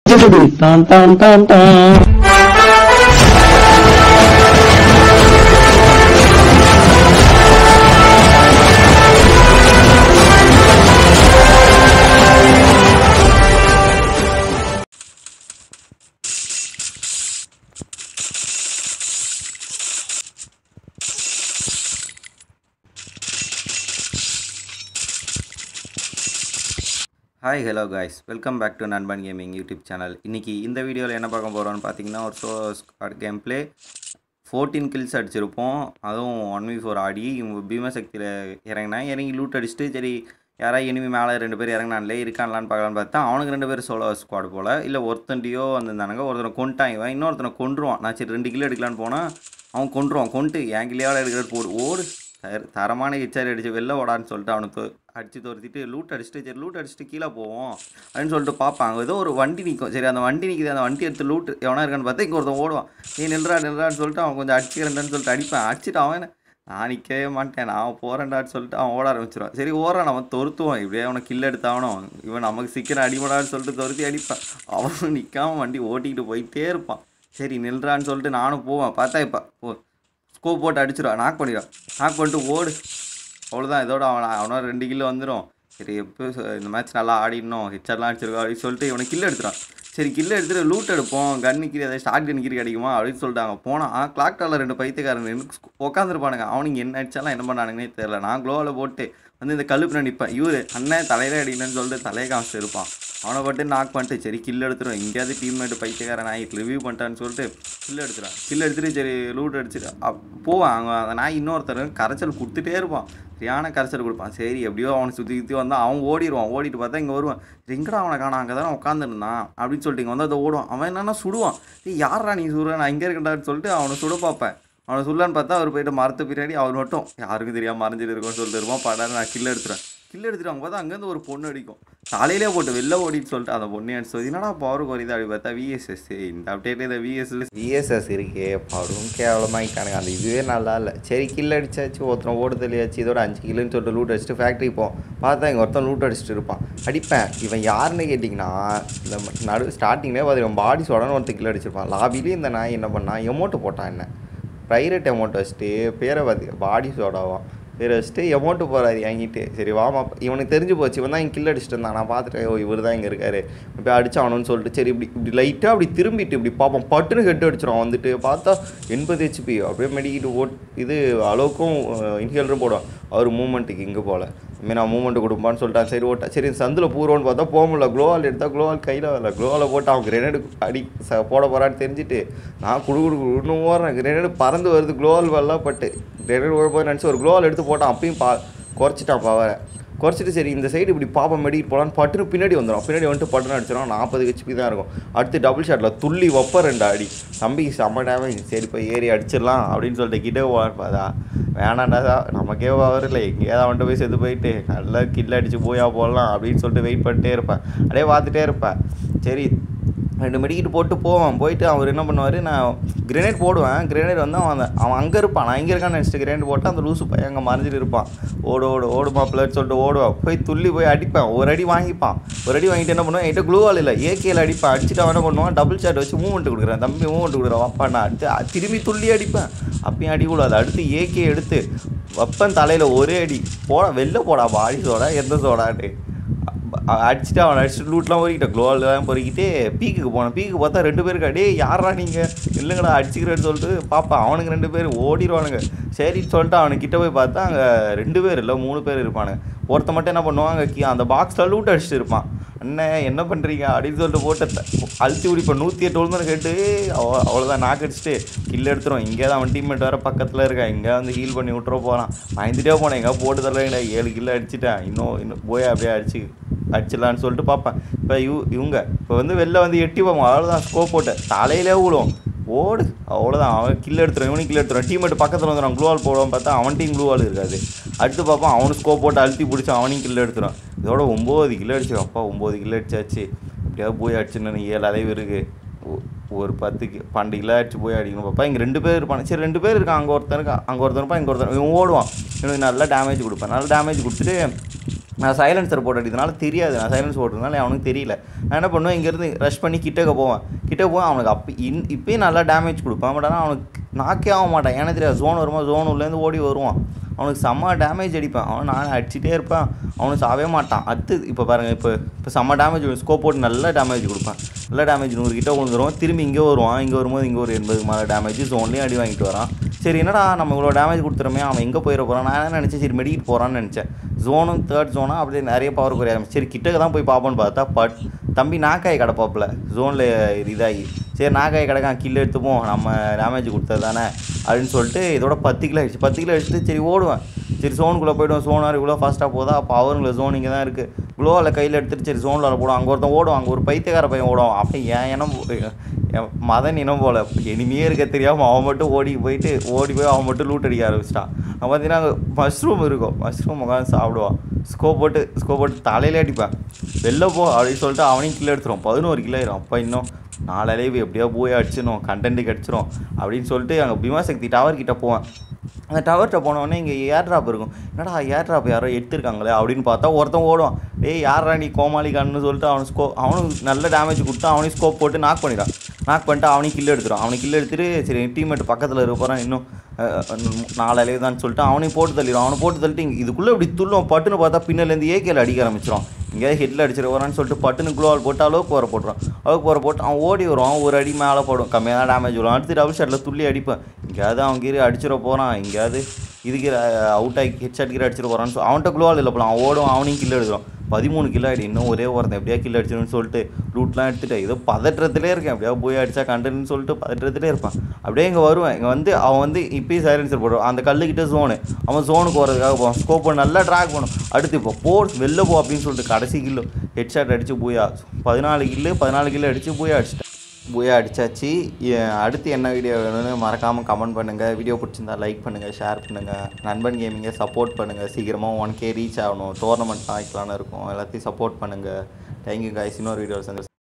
Don டான் டான் டான் hi hello guys welcome back to Nanban gaming YouTube channel இன்றைக்கி இந்த வீடியோவில் என்ன பார்க்க போகிறோம்னு பார்த்தீங்கன்னா ஒரு so squad game play fourteen kills அடிச்சிருப்போம் அதுவும் ஒன் வி ஃபோர் ஆடி இவங்க பீமசக்தியில் இறங்கினா இறங்கி லூட் அடிச்சுட்டு சரி யாராவது இனிமே மேலே ரெண்டு பேர் இறங்கினான்லே இருக்கான்லான்னு பார்க்கலான்னு பார்த்தா அவனுக்கு ரெண்டு பேர் சோலோ ஸ்குவாட் போல் இல்லை ஒருத்தண்டியோ வந்திருந்தானுங்க ஒருத்தனை கொண்டுட்டான் இவன் இன்னொருத்தனை கொண்டுருவான் நான் சரி ரெண்டு கிலோ எடுக்கலான்னு போனால் அவன் கொண்டுருவான் கொண்டு என் கிளியாவில் எடுக்கிறது போடு ஓடு தர- தரமான ஹிச்சாரி அடிச்சு வெளில ஓடான்னு சொல்லிட்டு அவனுக்கு அடிச்சு துரத்திட்டு லூட் அடிச்சுட்டு சரி லூட் அடிச்சுட்டு கீழே போவோம் அப்படின்னு சொல்லிட்டு பார்ப்பாங்க ஏதோ ஒரு வண்டி நிற்கும் சரி அந்த வண்டி நிற்கிது அந்த வண்டி எடுத்து லூட் எவனா இருக்கான்னு பார்த்தா இங்கே ஒருத்தன் ஓடுவான் நீ நில்றா நில்றான்னு சொல்லிட்டு அவன் கொஞ்சம் அடிச்சுக்கிறேன்டான்னு சொல்லிட்டு அடிப்பேன் அடிச்சுட்டு அவன் என்ன, நான் நிற்கவே மாட்டேன் நான் போகிறேன்டான்னு சொல்லிட்டு அவன் ஓட ஆரம்பிச்சிடுவான் சரி ஓடுறான் நம்ம தொருத்துவான் இப்படியே அவனை கில் எடுத்தாகணும் இவன் நமக்கு சீக்கிரம் அடிமடான்னு சொல்லிட்டு துரத்தி அடிப்பேன் அவனும் நிற்காம வண்டி ஓட்டிக்கிட்டு போயிட்டே இருப்பான் சரி நில்றான்னு சொல்லிட்டு நானும் போவேன் பார்த்தா இப்போ ஓ ஸ்கோப் போட்டு அடிச்சிடுவான் நாக் பண்ணிடுவான் நாக் பண்ணிட்டு ஓடு அவ்வளோதான் இதோட அவன் அவனோட ரெண்டு கிலோ வந்துடும் சரி எப்போ இந்த மேட்ச் நல்லா ஆடிடணும் ஹெச்சர்லாம் அடிச்சிருக்கோம் அப்படின்னு சொல்லிட்டு இவனை கில் எடுத்துறான் சரி கில் எடுத்துட்டு லூட் எடுப்போம் கன் நிற்கிற ஏதாவது ஷார்ட் கன் நிற்கிற கிடைக்குமா அப்படின்னு சொல்லிட்டாங்க போனால் கிளாக் டாலில் ரெண்டு பைத்தியக்காரங்க உட்காந்துருப்பானுங்க அவனுங்க என்ன அடிச்சாலும் என்ன பண்ணானுங்கன்னே தெரியல நான் க்ளோவில் போட்டு வந்து இந்த கழுப்பு நிற்பேன் இவரு அண்ணன் தலையில அடிக்கணும்னு சொல்லிட்டு தலையை காமிச்சிட்டு இருப்பான் அவனை பட்டு நாக் பண்ணிட்டு சரி கில் எடுத்துரும் எங்கேயாவது டீம்மேட் பைத்தியக்காரன் நாய் ரிவ்யூ பண்ணிட்டான்னு சொல்லிட்டு கில் எடுத்துறான் கில் எடுத்துட்டு சரி லூட் அடிச்சுட்டு அப் போவான் அங்கே அந்த நாய் இன்னொருத்தர் கரைச்சல் கொடுத்துட்டே இருப்பான் சரியான கரைச்சல் கொடுப்பான் சரி எப்படியோ அவனை சுற்றி சுற்றி வந்தால் அவன் ஓடிடுவான் ஓடிட்டு பார்த்தா இங்கே வருவான் எங்கடா அவனை காணோம் அங்கே தானே உட்காந்துருந்தான் அப்படின்னு சொல்லிட்டு இங்கே வந்து அதை ஓடுவான் அவன் என்னன்னா சுடுவான் ஏய் யாரா நீ சுடுற நான் இங்கே இருக்கேன்டான்னு சொல்லிட்டு அவனை சுட பார்ப்பேன் அவனை சொல்லான்னு பார்த்தா அவர் போயிட்டு மரத்து பின்னாடி அவர் மட்டும் யாருக்கும் தெரியாம மறைஞ்சிட்டு இருக்கோம்னு சொல்லிட்டு இருப்பான் படாரு நான் கில்ல எடுத்துறேன் கில்ல எடுத்துட்டு பார்த்தா அங்கேருந்து ஒரு பொண்ணு அடிக்கும் தலையிலே போட்டு வெளில ஓடிட்டு சொல்லிட்டு அந்த பொண்ணு அடிச்சு சொல்லி என்னடா பவர் குறையுது அப்படி பார்த்தா விஎஸ்எஸ் இந்த அப்டேட்ல இந்த விஎஸ்எஸ் விஎஸ்எஸ் இருக்கே படும் கேவலமாகிட்டானுங்க அந்த இதுவே நல்லா இல்லை சரி கில் அடிச்சாச்சு ஒருத்தன் ஓடு தெளியாச்சு இதோட அஞ்சு கில்லுன்னு சொல்லிட்டு லூட் அடிச்சுட்டு ஃபேக்ட்ரி போவோம் பார்த்தா இங்கே ஒருத்தன் லூட் அடிச்சுட்டு இருப்பான் அடிப்பேன் இவன் யாருன்னு கேட்டிங்கன்னா இந்த ம- நடு ஸ்டார்டிங்லேயே பார்த்தீங்கன்னா பாடி சோடன்னு ஒருத்தன் கில் அடிச்சிருப்பான் லாபிலேயே இந்த நாய் என்ன பண்ணான் எமௌண்ட்டு போட்டான் என்ன ப்ரைரேட் அமௌண்ட் வச்சுட்டு பேரை பார்த்து பாடி சோடாவான் பேரை வச்சுட்டு எமௌண்ட்டு போகிறாரு வாங்கிட்டு சரி வாமா இவனுக்கு தெரிஞ்சு போச்சு இவன் தான் இங்கே கில் அடிச்சுட்டு இருந்தான் நான் பார்த்துட்டேன் ஓ இவர் தான் இங்கே இருக்காரு இப்போ அடிச்சானு சொல்லிட்டு சரி இப்படி இப்படி லைட்டாக அப்படி திரும்பிட்டு இப்படி பார்ப்போம் பட்டுன்னு ஹெட் அடிச்சிடும் வந்துட்டு பார்த்தா எண்பது ஹெச்பி அப்படியே மெடிக்கிட்டு ஓட் இது அளவுக்கும் இன்ஹேலரும் போடுவான் அவர் மூமெண்ட்டுக்கு இங்கே போகல இனிமேல் நான் மூமெண்ட் கொடுப்பான்னு சொல்லிட்டான் சரி ஓட்டா சரி சந்தில் பூரோன்னு பார்த்தா போக முடியல க்ளோவால் எடுத்தால் க்ளோவால் கையில் வரல க்ளோவால் போட்டு அவன் கிரேனேடு அடி ச போட போகிறான்னு தெரிஞ்சுட்டு நான் குடு குடு குடுன்னு ஓடுறேன் கிரேனேடு பறந்து வருது க்ளோவால் வரலாம் பட்டு கிரேனேடு ஓட போய் நினச்சி ஒரு க்ளோவால் எடுத்து போட்டான் அப்பயும் பா குறைச்சிட்டான் பவரை குறைச்சிட்டு சரி இந்த சைடு இப்படி பாப்பா மெடிக்கிட்டு போகலான்னு பட்டுன்னு பின்னாடி வந்துடும் பின்னாடி வந்துட்டு பட்டுன்னு அடிச்சிடும் நாற்பது ஹெச்பி தான் இருக்கும் அடுத்து டபுள் ஷாட்டில் துள்ளி வைப்ப ரெண்டு அடி தம்பிக்கு செம்ம டேமேஜ் சரி போய் ஏறி அடிச்சிடலாம் அப்படின்னு சொல்லிட்டு கிட்டே போவார்ப்பாதா வேணாண்டா நமக்கே பவர் இல்லை எங்கேயாவது அவன்கிட்ட போய் செத்து போயிட்டு நல்லா கில்ல அடிச்சு போயா போடலாம் அப்படின்னு சொல்லிட்டு வெயிட் பண்ணிட்டே இருப்பேன் அப்படியே பார்த்துட்டே இருப்பேன் சரி ரெண்டு மெடிக்கிட்டு போட்டு போவான் போயிட்டு அவர் என்ன பண்ணுவார் நான் கிரேனேட் போடுவேன் கிரேனேட் வந்து அவன் அந்த- அவன் அங்கே இருப்பான் நான் இங்கே இருக்கான்னு நினச்சிட்டு கிரேனேட் போட்டு அந்த லூசு பையன் அங்கே மறைஞ்சிட்டு இருப்பான் ஓடு ஓடு ஓடு மாப்பிள்ளன்னு சொல்லிட்டு ஓடுவான் போய் துள்ளி போய் அடிப்பேன் ஒரு அடி வாங்கிப்பான் ஒரு அடி வாங்கிட்டு என்ன பண்ணுவேன் என்கிட்ட க்ளூவால் இல்லை ஏகேல அடிப்பேன் அடிச்சுட்டு அவன் என்ன பண்ணுவான் டபுள் ஷாட் வச்சு மூவ்மெண்ட் கொடுக்குறேன் தம்பி மூவ்மெண்ட் கொடுக்குறேன் அப்பா நான் அடுத்து அ- திரும்பி துள்ளி அடிப்பேன் அப்பயும் அடி கூடாது அடுத்து ஏகே எடுத்து வப்பன் தலையில் ஒரே அடி போட வெளில போடா பாடி சோடா எந்த சோடாட்டு அ- அடிச்சுட்டு அவனை அடிச்சுட்டு லூட்லாம் பொறிக்கிட்டேன் க்ளோவெல்லாம் பொறிக்கிட்டு பீக்குக்கு போனேன் பீக்கு பார்த்தா ரெண்டு பேருக்கு அடே யாரா நீங்கள் இல்லைங்கடா அடிச்சுக்கிறேன்னு சொல்லிட்டு பாப்பா அவனுக்கு ரெண்டு பேர் ஓடிடுவானுங்க சரின்னு சொல்லிட்டு அவனுக்கு கிட்ட போய் பார்த்தா அங்கே ரெண்டு பேர் இல்லை மூணு பேர் இருப்பானுங்க ஒருத்த மட்டும் என்ன பண்ணுவாங்க கீ அந்த பாக்ஸில் லூட் அடிச்சுட்டு இருப்பான் அண்ணன் என்ன பண்ணுறீங்க அப்படின்னு சொல்லிட்டு போட்டு த- அழுத்தி பிடிப்பேன் நூற்றி எட்டு விழுந்து கேட்டு அவ அவ்வளோதான் நாக்கு அடிச்சுட்டு கில் எடுத்துரும் இங்கே தான் அவன் டீம்மேட் வேறு பக்கத்தில் இருக்கான் இங்கே வந்து ஹீல் பண்ணி விட்டுற போகிறான் பயந்துட்டே போனேன் எங்கே போட்டு தரலைங்கடா ஏழு கில்லு அடிச்சிட்டேன் இன்னும் இன்னும் போய் அப்படியே அடிச்சு அடிச்சிடலான்னு சொல்லிட்டு பார்ப்பேன் இப்போ இவ இவங்க இப்போ வந்து வெளில வந்து எட்டி போவோம் அவ்வளோதான் ஸ்கோப் போட்டு தலையிலே விழும் ஓடு அவ்வளோதான் அவன் கில் எடுத்துரும் இவனும் கில் எடுத்துரும் டீம்மேட் பக்கத்தில் வந்துடும் க்ளூவால் போடுவான் பார்த்தா அவன் டீம் க்ளூவால் இருக்காது அடுத்து பார்ப்போம் அவனு ஸ்கோப் போட்டு அழுத்தி பிடிச்சி அவனையும் கில் எடுத்துரும் இதோட ஒம்பது கிலோ அடிச்சு அப்பா ஒம்பது கிலோ அடிச்சாச்சு எப்படியாவது போய் அடிச்சுன்னு ஏழு அளவு இருக்குது ஒ- ஒரு பத்து கி- பன்னெண்டு கிலோ அடிச்சு போய் அடிக்கணும் பாப்பா இங்கே ரெண்டு பேர் இருப்பான் சரி ரெண்டு பேர் இருக்கான் அங்கே ஒருத்தன் இருக்கா அங்கே ஒருத்தன் இருப்பான் இங்கே ஒருத்தன் இவன் ஓடுவான் இவனுக்கு நல்லா டேமேஜ் கொடுப்பேன் நல்லா டேமேஜ் கொடுத்துட்டு நான் சைலன்சர் போட்டு அடிக்கிறதுனால தெரியாது நான் சைலன்ஸ் போட்டதுனால அவனுக்கு தெரியல நான் என்ன பண்ணுவேன் இங்கேருந்து ரஷ் பண்ணி கிட்டக்க போவேன் கிட்ட போவேன் அவனுக்கு அப்போ இன் இப்பயும் நல்லா டேமேஜ் கொடுப்பேன் பட் ஆனால் அவனுக்கு நாக்கே ஆக மாட்டான் ஏன்னா தெரியாது ஜோன் வருமா ஜோன் உள்ளேருந்து ஓடி வருவான் அவனுக்கு செம்ம டேமேஜ் அடிப்பேன் அவன் நான் அடிச்சிட்டே இருப்பேன் அவனுக்கு சாவே மாட்டான் அடுத்து இப்போ பாருங்கள் இப்போ இப்போ செம்ம டேமேஜ் ஸ்கோப் போட்டு நல்ல டேமேஜ் கொடுப்பேன் நல்ல டேமேஜ் நூறு கிட்ட விழுந்துருவான் திரும்பி இங்கே வருவான் இங்கே வரும்போது இங்கே ஒரு எண்பது மேலே டேமேஜ் ஜோன்லேயும் அடி வாங்கிட்டு வரான் சரி என்னடா நம்ம இவ்வளோ டேமேஜ் கொடுத்துறோமே அவன் எங்கே போயிட போகிறான் நான் என்ன நினச்சேன் சரி மெடிக்கிட்டு போகிறான்னு நினச்சேன் ஜோனும் தேர்ட் ஜோனா அப்படியே நிறைய பவர் குறைய ஆரம்பிச்சு சரி கிட்டக்க தான் போய் பார்ப்போன்னு பார்த்தா பட் தம்பி நாக்காய் கிடப்பாப்புல ஜோனில் இதாகி சரி நாக்காய் கிடக்கான் கில் எடுத்துப்போம் நம்ம டேமேஜ் கொடுத்தது தானே அப்படின்னு சொல்லிட்டு இதோட பத்து கிலோ ஆயிடுச்சு பத்து கிலோ அடிச்சுட்டு சரி ஓடுவேன் சரி ஜோனுக்குள்ளே போய்டுவோம் சோனார் இவ்வளோ ஃபாஸ்ட்டாக போதா அப்போ அவருங்கள ஜோன் இங்கே தான் இருக்குது குளோவில் கையில் எடுத்துட்டு சரி ஜோனில் போடுவோம் அங்கே ஒருத்தன் ஓடுவான் அங்கே ஒரு பைத்தியக்கார பையன் ஓடுவான் அப்போ ஏன் இனம் போ- என் மதன் இனம் போல இனிமையே இருக்க தெரியாமல் அவன் மட்டும் ஓடி போயிட்டு ஓடி போய் அவன் மட்டும் லூட் அடிக்க ஆரம்பிச்சிட்டான் அவன் பார்த்தீங்கன்னா அங்கே மஷ்ரூம் இருக்கும் மஷ்ரூம் உட்காந்து சாப்பிடுவான் ஸ்கோப் போட்டு ஸ்கோப் போட்டு தலையிலே அடிப்பேன் வெளில போ அப்படின்னு சொல்லிட்டு அவனையும் கிலோ எடுத்துரும் பதினோரு கிலோ ஆயிரும் அப்போ இன்னும் நாலாலே எப்படியோ போய் அடிச்சிடும் கண்டென்ட்டுக்கு அடிச்சிடும் அப்படின்னு சொல்லிட்டு அங்கே பீமாசக்தி டவர் கிட்ட போவேன் அந்த டவர்கிட்ட போனோடனே இங்கே ஏர் ட்ராப் இருக்கும் என்னடா ஏர் ட்ராப் யாரோ எடுத்திருக்காங்களே அப்படின்னு பார்த்தா ஒருத்தன் ஓடுவான் டேய் யாரா நீ கோமாளி கண்ணு சொல்லிட்டு அவன் ஸ்கோ அவனுக்கு நல்ல டேமேஜ் கொடுத்து அவனையும் ஸ்கோப் போட்டு நாக் பண்ணிடான் நாக் பண்ணிட்டு அவனையும் கில் எடுத்துடும் அவனுக்கு கில் எடுத்துட்டு சரி டீம்மேட் பக்கத்தில் இருக்க போகிறான் இன்னும் நாலாலே தான் சொல்லிட்டு அவனையும் போட்டு தள்ளிடும் அவனை போட்டு தள்ளிட்டு இங்க இதுக்குள்ளே இப்படி துள்ளும் பட்டுன்னு பார்த்தா பின்னலேருந்து ஏகேல அடிக்க ஆரம்பிச்சிடும் எங்கேயாவது ஹெட்டில் அடிச்சிட்டு வரான்னு சொல்லிட்டு பட்டுன்னு குளோவால் போட்டு அளவுக்கு போகிற போட்டுறான் அளவுக்கு போகிற போட்டு அவன் ஓடி வருவான் ஒரு அடி மேலே போடும் கம்மியாக தான் டேமேஜ் விடும் அடுத்து டபுள் ஷாட்டில் துள்ளி அடிப்பேன் எங்கேயாவது அவன் கீழே அடிச்சிட போகிறான் எங்கேயாவது இதுக்கு அவுட் ஆகி ஹெட் ஷாட் கீழே அடிச்சிட்டு போகிறான்னு சொல்லி அவன்கிட்ட குளோவால் இல்லை போலாம் அவன் ஓடும் அவனையும் கில் எடுத்துடும் பதிமூணு கிலோ ஆகிடு இன்னும் ஒரே ஒருத்தன் எப்படியா கில் அடிச்சிடும்னு சொல்லிட்டு லூட்லாம் எடுத்துட்டு ஏதோ பதற்றத்திலே இருக்கேன் எப்படியா போய் அடிச்சா கண்டன்னு சொல்லிட்டு பதற்றத்திலே இருப்பான் அப்படியே இங்கே வருவேன் இங்கே வந்து அவன் வந்து இப்பயும் சைலன்சர் போடுவான் அந்த கல்லுக்கிட்ட ஜோனு அவன் ஜோனுக்கு போகிறதுக்காக போவான் ஸ்கோப் நல்லா ட்ராக் பண்ணும் அடுத்து இப்போ போ வெளில போ அப்படின்னு சொல்லிட்டு கடைசி கில்லு ஹெட் ஷாட் அடிச்சு பூயா பதினாலு கில்லு பதினாலு கில்லு அடிச்சு பூயா அடிச்சிட்டேன் பூயா அடிச்சாச்சு ஏ- அடுத்து என்ன வீடியோ வேணும்னு மறக்காமல் கமெண்ட் பண்ணுங்கள் வீடியோ பிடிச்சிருந்தா லைக் பண்ணுங்கள் ஷேர் பண்ணுங்கள் நண்பன் கேமிங்கை சப்போர்ட் பண்ணுங்கள் சீக்கிரமாக ஒன் கே ரீச் ஆகணும் டோர்னமெண்ட் வைக்கலான்னு இருக்கும் எல்லாத்தையும் சப்போர்ட் பண்ணுங்கள் தேங்க்யூ காய்ஸ் இன்னொரு வீடியோ சந்தோஷம்